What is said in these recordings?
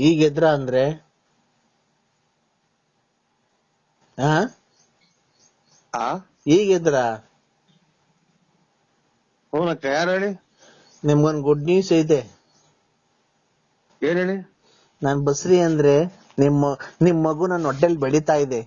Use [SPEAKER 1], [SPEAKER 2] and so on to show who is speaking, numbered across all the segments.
[SPEAKER 1] ಈಗ ಎದ್ರ ಅಂದ್ರೆ ಆ
[SPEAKER 2] ಆ
[SPEAKER 1] ಈಗ ಎದ್ರ
[SPEAKER 2] ಹೂನಕ್ಕ ಯಾರು ಹೇಳಿ
[SPEAKER 1] ನಿಮ್ಗೊಂದ್ ಗುಡ್ ನ್ಯೂಸ್ ಇದೆ
[SPEAKER 2] ಏನ್ ಹೇಳಿ
[SPEAKER 1] ನಾನ್ ಬಸ್ರಿ ಅಂದ್ರೆ ನಿಮ್ಮ ನಿಮ್ ಮಗು ನನ್ನ ಹೊಟ್ಟೆಲ್ ಬೆಳಿತಾ ಇದೆ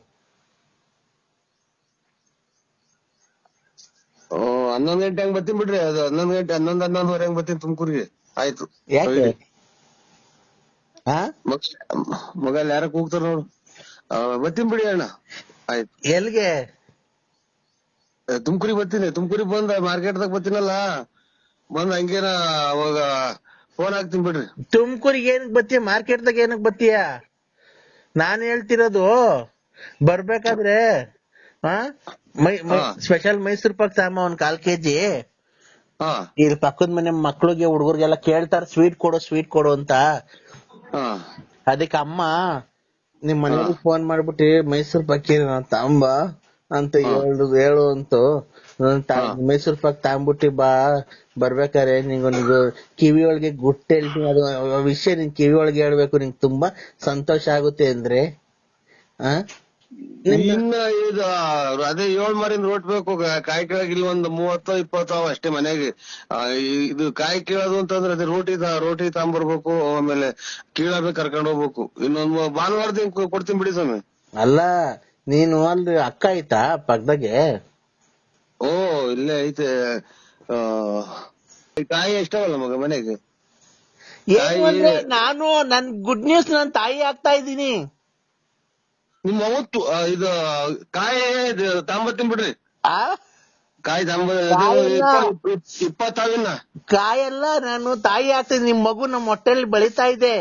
[SPEAKER 2] ಓ ಹನ್ನೊಂದ್ ಗಂಟೆ ಹಂಗ್ ಬರ್ತೀನಿ ಬಿಡ್ರಿ ಅದು ಹನ್ನೊಂದ್ ಗಂಟೆ ಹನ್ನೊಂದ್ ಹನ್ನೊಂದುವರೆ ಹಂಗ್ ಬರ್ತೀನಿ ತುಮಕೂರಿಗೆ ಆಯ್ತು
[SPEAKER 1] ಯಾಕೆ
[SPEAKER 2] ಹೋಗ್ಲಿ.
[SPEAKER 1] ಆ
[SPEAKER 2] ಮಗ ಮಗ ಅಲ್ಲಿ ಯಾರ ಕೂಗ್ತಾರ ನೋಡು ಆ, ಬರ್ತೀನಿ ಬಿಡಿ ಅಣ್ಣ ಆಯ್ತು
[SPEAKER 1] ಎಲ್ಗೆ
[SPEAKER 2] ತುಮಕೂರಿಗೆ ಬರ್ತೀನಿ ತುಮಕೂರಿಗೆ ಬಂದ ಮಾರ್ಕೆಟ್ ದಾಗ ಬರ್ತೀನಲ್ಲ ಬಂದ್ ಹಂಗೇನ ಅವಾಗ ಫೋನ್ ಹಾಕ್ತೀನಿ ಬಿಡ್ರಿ
[SPEAKER 1] ತುಮಕೂರಿಗೆ ಏನಕ್ ಬತ್ತೀಯ ಮಾರ್ಕೆಟ್ ದಾಗ ಏನಕ್ ಬತ್ತೀಯ ನಾನ್ ಹೇಳ್ತಿರೋದು ಬರ್ಬೇಕಾದ್ರೆ ಆ ಮೈ
[SPEAKER 2] ಹಾ.
[SPEAKER 1] ಸ್ಪೆಷಲ್ ಮೈಸೂರ್ ಪಾಕ್ ಸಾಮ ಒಂದ್ ಕಾಲ್ ಕೆಜಿ
[SPEAKER 2] ಹಾ
[SPEAKER 1] ಇಲ್ಲಿ ಪಕ್ಕದ ಮನೆ ಮಕ್ಳಿಗೆ ಹುಡುಗರಿಗೆಲ್ಲ ಕೇಳ್ತಾರ ಸ್ವೀಟ್ ಕೊಡು ಸ್ವೀಟ್ ಕೊಡು ಅಂತ
[SPEAKER 2] ಹಾ
[SPEAKER 1] ಅದಕ್ಕೆ ಅಮ್ಮ ನಿಮ್ ಮನೆಗೆ ಫೋನ್ ಮಾಡ್ಬಿಟ್ಟು ಮೈಸೂರ್ ಪಾಕ್ ತಾಂಬ ಅಂತ ಹೇಳು ಹೇಳು ಅಂತು ನಾನ್ ತಾ-
[SPEAKER 2] ಹಾ.
[SPEAKER 1] ಮೈಸೂರ್ ಪಾಕ್ ತಾಂಬಿಟ್ಟು ಬಾ ಬರ್ಬೇಕಾರೆ ನಿಂಗೊಂದು ಕಿವಿ ಒಳಗೆ ಗುಟ್ಟು ಹೇಳ್ತೀನಿ ಅದು ಆ ವಿಷಯ ನಿನ್ ಕಿವಿ ಒಳಗೆ ಹೇಳ್ಬೇಕು ನಿಂಗೆ ತುಂಬಾ ಸಂತೋಷ ಆಗುತ್ತೆ ಅಂದ್ರೆ ಆ ನಿನ್ನ-
[SPEAKER 2] ಇನ್ನ ಇದು ಅದೇ ಏಳ್ ಮರಿಂದ ರೋಟ್ ಬೇಕು ಗ- ಕಾಯಿ ಕೀಳಕ್ ಇಲ್ಲಿ ಒಂದ್ ಮೂವತ್ತೋ ಇಪ್ಪತ್ತೋ ಅವ ಅಷ್ಟೇ ಮನೆಗೆ ಆ, ಈ- ಇದು ಕಾಯಿ ಕೀಳೋದು ಅಂತಂದ್ರೆ ಅದೇ ರೋಟಿ ತ- ರೋಟಿ ತಗೊಂಬರ್ಬೇಕು ಆಮೇಲೆ ಕೀಳಬೇಕು ಕರ್ಕೊಂಡ್ ಹೋಗ್ಬೇಕು ಇನ್ನೊಂದ್ ಮೂ- ಭಾನುವಾರ ದಿನ ಕೊ- ಕೊಡ್ತೀನಿ ಬಿಡಿ ಸ್ವಾಮಿ
[SPEAKER 1] ಅಲ್ಲ ನೀನು ಅಲ್ಲಿ ಅಕ್ಕ ಆಯ್ತಾ ಪಕ್ಕದಾಗೆ
[SPEAKER 2] ಓ ಇಲ್ಲೇ ಐತೆ ಆ, ಈ ಕಾಯಿ ಎಷ್ಟವಲ್ಲ ಮಗ ಮನೆಗೆ
[SPEAKER 1] ಏನು ಅಂದ್ರೆ ನಾನು ನನ್ ಗುಡ್ ನ್ಯೂಸ್ ನನ್ ತಾಯಿ ಆಗ್ತಾ ಇದ್ದೀನಿ
[SPEAKER 2] ನಿಮ್ಮ ಅವತ್ತು ಆ, ಇದು ಕಾಯಿ ಇದು ತಗೊಂಬರ್ತೀನಿ ಬಿಡ್ರಿ
[SPEAKER 1] ಆ
[SPEAKER 2] ಕಾಯಿ ತಗೊಂಬ
[SPEAKER 1] ಕಾಯಿನ?
[SPEAKER 2] ಇಪ್ಪತ್ತಾವಿನ
[SPEAKER 1] ಕಾಯಲ್ಲ ನಾನು ತಾಯಿ ಆಗ್ತೀನಿ ನಿಮ್ ಮಗು ನಮ್ಮ ಹೊಟ್ಟೆಲಿ ಬೆಳಿತಾ ಇದೆ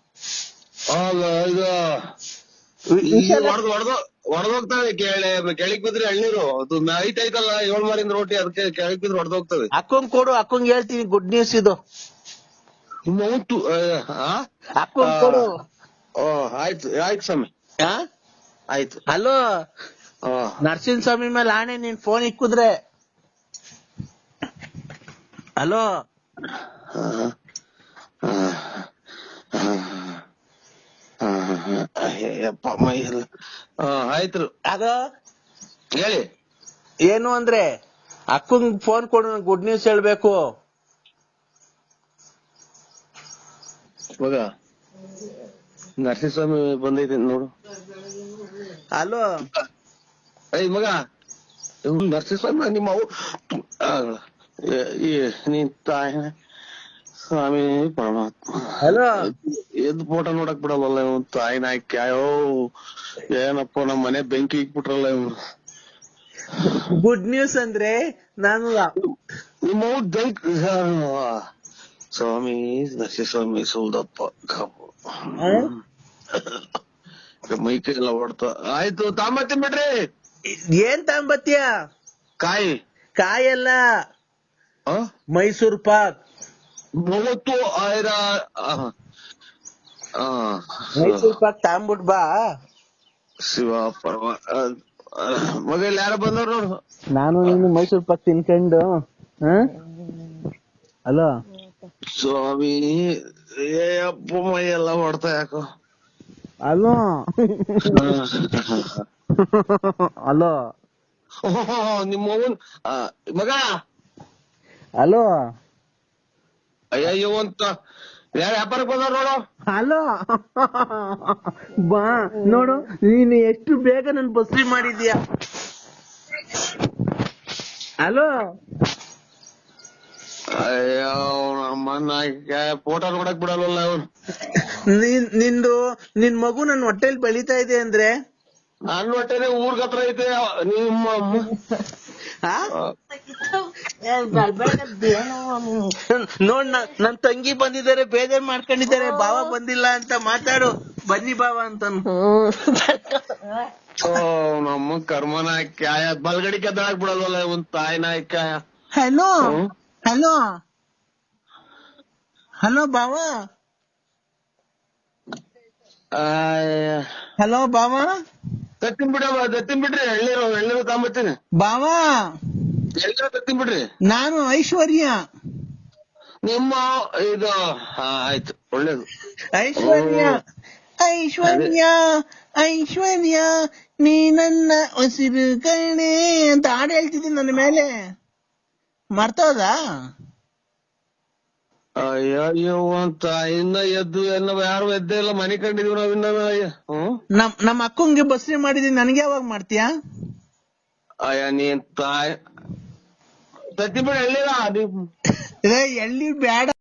[SPEAKER 2] ಇದು
[SPEAKER 1] ವಿ- ವಿಷಯ ಎಲ್ಲ-
[SPEAKER 2] ಹೊಡೆದು ಹೊಡೆದು ಹೊಡೆದೋಗ್ತವೆ ಕೆಳಗ್ ಬಿದ್ರೆ ಎಳ್ನೀರು ಅದು ಐಟ್ ಐತಲ್ಲ ಏಳ್ ಮಾರಿಂದ ರೋಟಿ ಅದಕ್ಕೆ ಕೆಳಗ್ ಬಿದ್ರೆ ಹೊಡೆದೋಗ್ತವೆ
[SPEAKER 1] ಅಕ್ಕಂಗ್ ಕೊಡು ಅಕ್ಕಂಗ್ ಹೇಳ್ತೀನಿ ಗುಡ್ ನ್ಯೂಸ್ ಇದು
[SPEAKER 2] ನಿಮ್ಮ ಅವತ್ತು
[SPEAKER 1] ಅಕ್ಕಂಗ್ ಕೊಡು
[SPEAKER 2] ಓ ಆಯ್ತು ಆಯ್ತು ಸ್ವಾಮಿ
[SPEAKER 1] ಆ?
[SPEAKER 2] ಆಯ್ತು
[SPEAKER 1] ಹಲೋ
[SPEAKER 2] ಆ,
[SPEAKER 1] ನರಸಿಂಹ ಸ್ವಾಮಿ ಮೇಲೆ ಆಣೆ ನೀನ್ ಫೋನ್ ಇಕ್ಕಿದ್ರೆ ಹಲೋ
[SPEAKER 2] ಆ, ಆ, ಆ, ಆ, ಅಯ್ಯಪ್ಪ ಮೈ ಎಲ್ಲ ಆ, ಆಯ್ತು
[SPEAKER 1] ಅದು
[SPEAKER 2] ಹೇಳಿ
[SPEAKER 1] ಏನು ಅಂದ್ರೆ ಅಕ್ಕಂಗ್ ಫೋನ್ ಕೊಡು ಗುಡ್ ನ್ಯೂಸ್ ಹೇಳ್ಬೇಕು
[SPEAKER 2] ಮಗ ನರಸಿಂಹಸ್ವಾಮಿ ಬಂದೈತೆ ನೋಡು
[SPEAKER 1] ಹಲೋ
[SPEAKER 2] ಏಯ್ ಮಗ ಇವ್ನು ನರಸಿಂಹಸ್ವಾಮಿ ನಿಮ್ಮ ಅವು ಈ ನೀನ್ ತಾಯಿ ಸ್ವಾಮಿ ಪರಮಾತ್ಮ
[SPEAKER 1] ಹಲೋ
[SPEAKER 2] ಎದ್ ಫೋಟೋ ನೋಡಕ್ ಬಿಡಲ್ಲ ಇವ್ನು ತಾಯಿ ನಾಯ್ಕ ಅಯ್ಯೋ ಏನಪ್ಪ ನಮ್ ಮನೆ ಬೆಂಕಿ ಇಕ್ಬಿಟ್ರಲ್ಲ ಇವ್ನು
[SPEAKER 1] ಗುಡ್ ನ್ಯೂಸ್ ಅಂದ್ರೆ ನಾನು
[SPEAKER 2] ನಿಮ್ಮ ಅವು ಬೆಂಕ್ ಸ್ವಾಮಿ ನರಸಿಂಹಸ್ವಾಮಿ ಸುಲ್ದಪ್ಪ ಕಬ್ಬು ಮೈಕೈ ಎಲ್ಲ ಹೊಡ್ತ ಆಯ್ತು ತಾಂಬತ್ತೀನಿ ಬಿಡ್ರಿ
[SPEAKER 1] ಏನ್ ತಗೊಂಬತ್ತೀಯ
[SPEAKER 2] ಕಾಯಿ
[SPEAKER 1] ಕಾಯಲ್ಲ
[SPEAKER 2] ಆ
[SPEAKER 1] ಮೈಸೂರ್ ಪಾಕ್
[SPEAKER 2] ಮೂವತ್ತು ಆಯ್ರ ಆ, ಆ,
[SPEAKER 1] ಮೈಸೂರ್ ಪಾಕ್ ತಗೊಂಬಿಟ್ ಬಾ
[SPEAKER 2] ಶಿವ ಪರಮ ಆ, ಆ, ಮಗ ಇಲ್ಲಿ ಯಾರ ಬಂದವ್ರು ನೋಡು
[SPEAKER 1] ನಾನು ನೀನು ಮೈಸೂರ್ ಪಾಕ್ ತಿನ್ಕೊಂಡು ಹಲೋ
[SPEAKER 2] ಸ್ವಾಮಿ ಏ ಅಪ್ಪ ಮೈ ಎಲ್ಲ ಹೊಡ್ತಾ ಯಾಕೋ
[SPEAKER 1] ಹಲೋ ಹಲೋ
[SPEAKER 2] ಓಹೋ, ನಿಮ್ಮ ಅವ್ವನ್ ಆ, ಮಗ
[SPEAKER 1] ಹಲೋ
[SPEAKER 2] ಅಯ್ಯಯ್ಯೋ ಅಂತ ಯಾರ ವ್ಯಾಪಾರಕ್ಕೆ ಬಂದವ್ರು ನೋಡು
[SPEAKER 1] ಹಲೋ ಬಾ ನೋಡು ನೀನು ಎಷ್ಟು ಬೇಗ ನನ್ ಬಸ್ರಿ ಮಾಡಿದ್ಯಾ ಹಲೋ
[SPEAKER 2] ಅಯ್ಯೋ ನಮ್ಮನ್ನ ಫೋಟೋ ನೋಡಕ್ ಬಿಡಲ್ವಲ್ಲ ಅವನು
[SPEAKER 1] ನಿನ್ ನಿಂದು ನಿನ್ ಮಗು ನನ್ ಹೊಟ್ಟೆಲ್ ಬೆಳಿತಾ ಇದೆ ಅಂದ್ರೆ
[SPEAKER 2] ನನ್ನ ಹೊಟ್ಟೆನೆ ಊರ್ಗ್ ಹತ್ರ ಐತೆ ನಿಮ್ಮ ಅಮ್ಮ-
[SPEAKER 1] ಆ?
[SPEAKER 2] ಆ,
[SPEAKER 1] ನೋಡ್ ನ- ನನ್ ತಂಗಿ ಬಂದಿದ್ದಾರೆ ಬೇಜಾರ್ ಮಾಡ್ಕೊಂಡಿದ್ದಾರೆ ಬಾವ ಬಂದಿಲ್ಲ ಅಂತ ಮಾತಾಡು ಬನ್ನಿ ಬಾವ ಅಂತ
[SPEAKER 2] ಓ ನಮ್ಮ ಕರ್ಮ ನಾಯ್ಕಾಯ ಬಲ್ಗಡಿ ಕೆದ್ದಾಕ್ ಬಿಡಲ್ವಲ್ಲ ಒಂದ್ ತಾಯಿ ನಾಯ್ಕಾಯ
[SPEAKER 1] ಹಲೋ ಹಲೋ ಹಲೋ ಬಾವ ಹಲೋ ಬಾವ
[SPEAKER 2] ತತ್ತಿನ್ ಬಿಡ ತತ್ತಿನ್ ಬಿಡ್ರಿ ಎಳ್ನೀರು ಎಳ್ನೀರು ತಗೊಂಬತ್ತೀನಿ
[SPEAKER 1] ಬಾವ
[SPEAKER 2] ಎಳ್ನೀರು ತತ್ತಿನ್ ಬಿಡ್ರಿ
[SPEAKER 1] ನಾನು ಐಶ್ವರ್ಯ
[SPEAKER 2] ನಿಮ್ಮ ಇದು ಹಾ ಆಯ್ತು ಒಳ್ಳೇದು
[SPEAKER 1] ಐಶ್ವರ್ಯ ಐಶ್ವರ್ಯ ಐಶ್ವರ್ಯ ನೀ ನನ್ನ ಉಸಿರು ಕಣೆ ಅಂತ ಹಾಡು ಹೇಳ್ತಿದ್ದೀನಿ ನನ್ನ ಮೇಲೆ ಮರ್ತೋದಾ
[SPEAKER 2] ಅಯ್ಯೋ ಅಂತ ಇನ್ನ ಎದ್ದು ಎಲ್ಲ ಯಾರು ಎದ್ದೇ ಇಲ್ಲ ಮನೆ ಕಂಡಿದೀವಿ ನಾವ್ ಇನ್ನ ಹ್ಮ್
[SPEAKER 1] ನಮ್ ನಮ್ಮ ಅಕ್ಕಂಗೆ ಬಸ್ರಿ ಮಾಡಿದೀನಿ ನನಗೆ ಯಾವಾಗ ಮಾಡ್ತೀಯಾ
[SPEAKER 2] ಅಯ್ಯ ನೀನ್ ತಾಯ್ ತತ್ತಿ ಬಿಡ ಎಳ್ಳಿಲ್ಲ
[SPEAKER 1] ಏ ಎಳ್ಳಿ ಬೇಡ